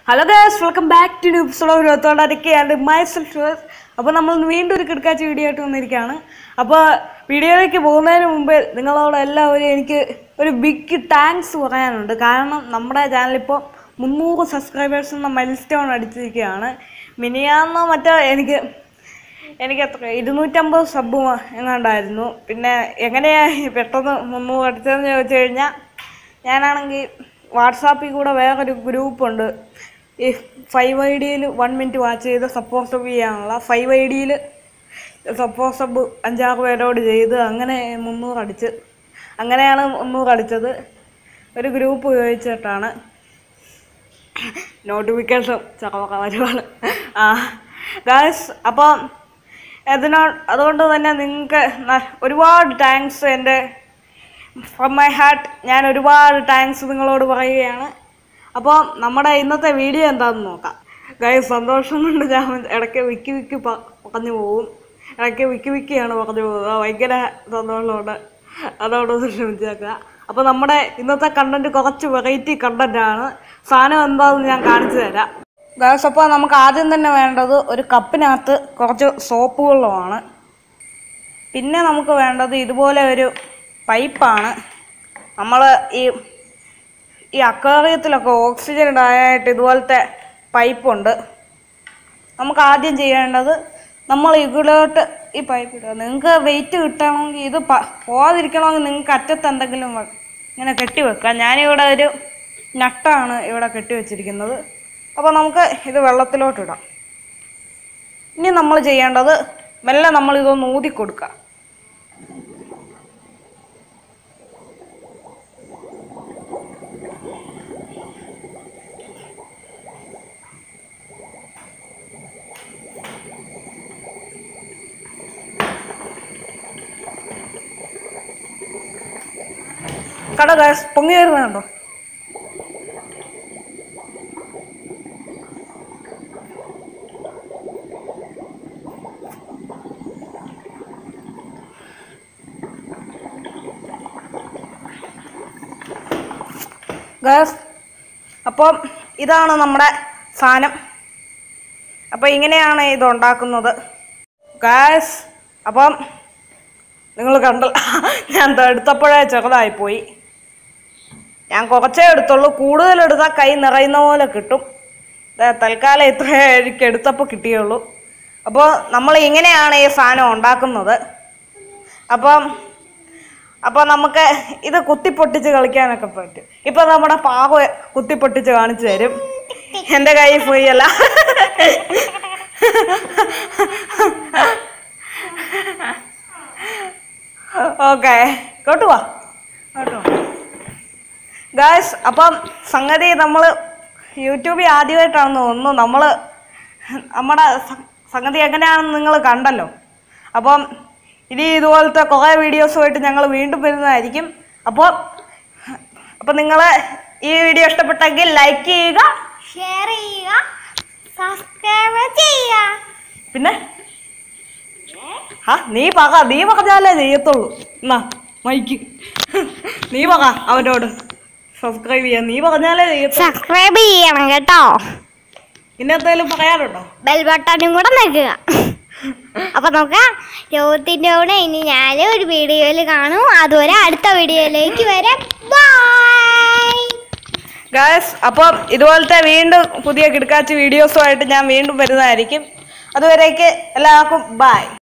hello guys welcome back to news ഇരുപത്തോണ്ടരക്കെയാണ് myself അപ്പോൾ നമ്മൾ ഇന്ന് വീണ്ടും ഒരു കിടക്കാച്ച വീഡിയോ ആയിട്ട് വന്നിരിക്കുകയാണ് അപ്പോൾ വീഡിയോയിലേക്ക് പോകുന്നതിന് മുമ്പ് നിങ്ങളോട് എല്ലാവരും എനിക്ക് ഒരു ബിഗ് താങ്ക്സ് പറയാനുണ്ട് കാരണം നമ്മുടെ ചാനലിപ്പോൾ മുന്നൂറ് സബ്സ്ക്രൈബേഴ്സ് എന്ന മൈൽ സ്റ്റോൺ അടിച്ചിരിക്കുകയാണ് മിനിയാന്നോ മറ്റോ എനിക്ക് എനിക്ക് എത്ര ഇരുന്നൂറ്റമ്പത് സബ് എങ്ങാണ്ടായിരുന്നു പിന്നെ എങ്ങനെയാ പെട്ടെന്ന് മുന്നൂറ് അടിച്ചതെന്ന് ചോദിച്ചു കഴിഞ്ഞാൽ ഞാനാണെങ്കിൽ വാട്സാപ്പിൽ കൂടെ വേറൊരു ഗ്രൂപ്പുണ്ട് ഈ ഫൈവ് ഐ ഡിയിൽ വൺ മിനിറ്റ് വാച്ച് ചെയ്ത് സപ്പോർട്ട് സബ് ചെയ്യാനുള്ള ഫൈവ് ഐ ഡിയിൽ സപ്പോർട്ട് സബ് അഞ്ചാറ് പേരോട് ചെയ്ത് അങ്ങനെ മുന്നൂറ് അടിച്ച് അങ്ങനെയാണ് മുന്നൂറ് അടിച്ചത് ഒരു ഗ്രൂപ്പ് ഉപയോഗിച്ചിട്ടാണ് നോട്ടിഫിക്കേഷൻ ചറവക്ക വരുവാണ് ആ ഗായ്സ് അപ്പം അതിനോ അതുകൊണ്ട് തന്നെ നിങ്ങൾക്ക് ഒരുപാട് താങ്ക്സ് എൻ്റെ ഫ്രം മൈ ഹാർട്ട് ഞാൻ ഒരുപാട് താങ്ക്സ് നിങ്ങളോട് പറയുകയാണ് അപ്പോൾ നമ്മുടെ ഇന്നത്തെ വീഡിയോ എന്താണെന്ന് നോക്കാം ഗായ്സ് സന്തോഷം കൊണ്ട് ഞാൻ ഇടയ്ക്ക് വിക്കി വിക്കി പ- പറഞ്ഞു പോകും ഇടയ്ക്ക് വിക്കി വിക്കിയാണ് പറഞ്ഞു പോകുക ഭയങ്കര സന്തോഷമുണ്ട് അതോടൊന്ന് ക്ഷമിച്ചേക്കുക അപ്പോൾ നമ്മുടെ ഇന്നത്തെ കണ്ടന്റ് കുറച്ച് വെറൈറ്റി കണ്ടന്റാണ് സാധനം എന്താണെന്ന് ഞാൻ കാണിച്ചു തരാം ഗായ്സ് അപ്പോൾ നമുക്ക് ആദ്യം തന്നെ വേണ്ടത് ഒരു കപ്പിനകത്ത് കുറച്ച് സോപ്പ് വെള്ളമാണ് പിന്നെ നമുക്ക് വേണ്ടത് ഇതുപോലെ ഒരു പൈപ്പാണ് നമ്മൾ ഈ ഈ അക്വേറിയത്തിലൊക്കെ ഓക്സിജൻ ഇടാനായിട്ട് ഇതുപോലത്തെ പൈപ്പുണ്ട് നമുക്ക് ആദ്യം ചെയ്യേണ്ടത് നമ്മൾ ഇതിലോട്ട് ഈ പൈപ്പ് ഇടുക നിങ്ങൾക്ക് വെയിറ്റ് കിട്ടണമെങ്കിൽ ഇത് പ- പോവാതിരിക്കണമെങ്കിൽ നിങ്ങൾക്ക് അറ്റത്ത് എന്തെങ്കിലും വെ- ഇങ്ങനെ കെട്ടി വെക്കാം ഞാനിവിടെ ഒരു നട്ടാണ് ഇവിടെ കെട്ടി വെച്ചിരിക്കുന്നത് അപ്പോൾ നമുക്ക് ഇത് വെള്ളത്തിലോട്ടിടാം ഇനി നമ്മൾ ചെയ്യേണ്ടത് മെല്ലെ നമ്മൾ ഇതൊന്ന് ഊതി കൊടുക്കുക കട ഗാസ് പൊങ്ങി വരുന്നുണ്ടോ ഗാസ് അപ്പം ഇതാണ് നമ്മുടെ സാധനം അപ്പം ഇങ്ങനെയാണ് ഇത് ഉണ്ടാക്കുന്നത് ഗാസ് അപ്പം നിങ്ങൾ കണ്ട ഞാൻ ദാ എടുത്തപ്പോഴേ ചെറുതായിപ്പോയി ഞാൻ കുറച്ചേ എടുത്തുള്ളൂ കൂടുതൽ എടുത്താൽ കൈ നിറയുന്ന പോലെ കിട്ടും ദാ തൽക്കാലം ഇത്രേ എനിക്ക് എടുത്തപ്പോൾ കിട്ടിയുള്ളൂ അപ്പോൾ നമ്മൾ ഇങ്ങനെയാണ് ഈ സാധനം ഉണ്ടാക്കുന്നത് അപ്പം അപ്പോൾ നമുക്ക് ഇത് കുത്തിപ്പൊട്ടിച്ച് കളിക്കാനൊക്കെ പറ്റും ഇപ്പം നമ്മുടെ പാവ കുത്തിപ്പൊട്ടിച്ച് കാണിച്ചു തരും എൻ്റെ കൈ പോയി അല്ല ഓക്കെ കേട്ടു വാ കേട്ടോ ഗായ്സ് അപ്പം സംഗതി നമ്മൾ യൂട്യൂബിൽ ആദ്യമായിട്ടാണെന്ന് തോന്നുന്നു നമ്മൾ നമ്മുടെ സ- സംഗതി എങ്ങനെയാണെന്ന് നിങ്ങൾ കണ്ടല്ലോ അപ്പം ഇനി ഇതുപോലത്തെ കുറേ വീഡിയോസുമായിട്ട് ഞങ്ങൾ വീണ്ടും വരുന്നതായിരിക്കും അപ്പോൾ അപ്പം നിങ്ങൾ ഈ വീഡിയോ ഇഷ്ടപ്പെട്ടെങ്കിൽ ലൈക്ക് ചെയ്യുക ഷെയർ ചെയ്യുക സബ്സ്ക്രൈബ് ചെയ്യുക പിന്നെ ആ നീ പറ നീ പറഞ്ഞാലേ ചെയ്യത്തുള്ളൂ എന്നാ മൈക്ക് നീ പറ അവനോട് സബ്സ്ക്രൈബ് ചെയ്യാൻ നീ പറഞ്ഞാലേ ചെയ്യത്തുള്ളൂ സബ്സ്ക്രൈബ് ചെയ്യണം കേട്ടോ പിന്നെ എന്തെങ്കിലും പറയാനുണ്ടോ ബെൽ ബട്ടണും കൂടെ നിൽക്കുക അപ്പൊ നോക്കാം രോഗത്തിന്റെ കൂടെ ഇനി ഞാൻ ഒരു വീഡിയോയിൽ കാണും അതുവരെ അടുത്ത വീഡിയോയിലേക്ക് വരാം ബൈ ഗായസ് അപ്പം ഇതുപോലത്തെ വീണ്ടും പുതിയ കിടക്കാച്ച വീഡിയോസുമായിട്ട് ഞാൻ വീണ്ടും വരുന്നതായിരിക്കും അതുവരേക്ക് എല്ലാവർക്കും ബൈ